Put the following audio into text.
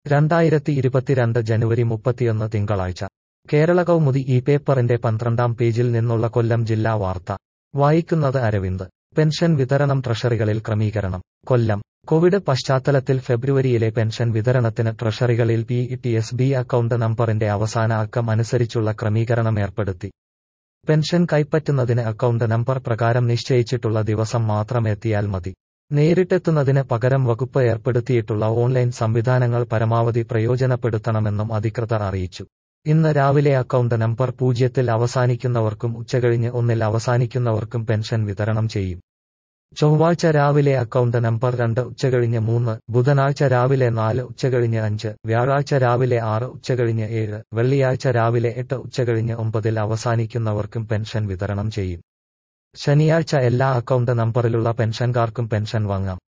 രണ്ടായിരത്തി ഇരുപത്തിരണ്ട് ജനുവരി മുപ്പത്തിയൊന്ന് തിങ്കളാഴ്ച കേരള കൗമുദി ഈ പേപ്പറിന്റെ പന്ത്രണ്ടാം പേജിൽ നിന്നുള്ള കൊല്ലം ജില്ലാ വാർത്ത വായിക്കുന്നത് അരവിന്ദ് പെൻഷൻ വിതരണം ട്രഷറികളിൽ ക്രമീകരണം കൊല്ലം കോവിഡ് പശ്ചാത്തലത്തിൽ ഫെബ്രുവരിയിലെ പെൻഷൻ വിതരണത്തിന് ട്രഷറികളിൽ P T S B account നമ്പറിന്റെ അവസാന അക്കം അനുസരിച്ചുള്ള ക്രമീകരണം ഏർപ്പെടുത്തി പെൻഷൻ കൈപ്പറ്റുന്നതിന് അക്കൗണ്ട് നമ്പർ പ്രകാരം നിശ്ചയിച്ചിട്ടുള്ള ദിവസം മാത്രം എത്തിയാൽ മതി നേരിട്ടെത്തുന്നതിന് പകരം വകുപ്പ് ഏർപ്പെടുത്തിയിട്ടുള്ള ഓൺലൈൻ സംവിധാനങ്ങൾ പരമാവധി പ്രയോജനപ്പെടുത്തണമെന്നും അധികൃതർ അറിയിച്ചു ഇന്ന് രാവിലെ അക്കൗണ്ട് നമ്പർ പൂജ്യത്തിൽ അവസാനിക്കുന്നവർക്കും ഉച്ചകഴിഞ്ഞ് ഒന്നിൽ അവസാനിക്കുന്നവർക്കും പെൻഷൻ വിതരണം ചെയ്യും ചൊവ്വാഴ്ച രാവിലെ അക്കൗണ്ട് നമ്പർ രണ്ട് ഉച്ചകഴിഞ്ഞ് മൂന്ന് ബുധനാഴ്ച രാവിലെ നാല് ഉച്ചകഴിഞ്ഞ് അഞ്ച് വ്യാഴാഴ്ച രാവിലെ ആറ് ഉച്ചകഴിഞ്ഞ് ഏഴ് വെള്ളിയാഴ്ച രാവിലെ എട്ട് ഉച്ചകഴിഞ്ഞ് ഒമ്പതിൽ അവസാനിക്കുന്നവർക്കും പെൻഷൻ വിതരണം ചെയ്യും ശനിയാഴ്ച എല്ലാ അക്കൗണ്ട് നമ്പറിലുള്ള പെൻഷൻകാർക്കും പെൻഷൻ വാങ്ങാം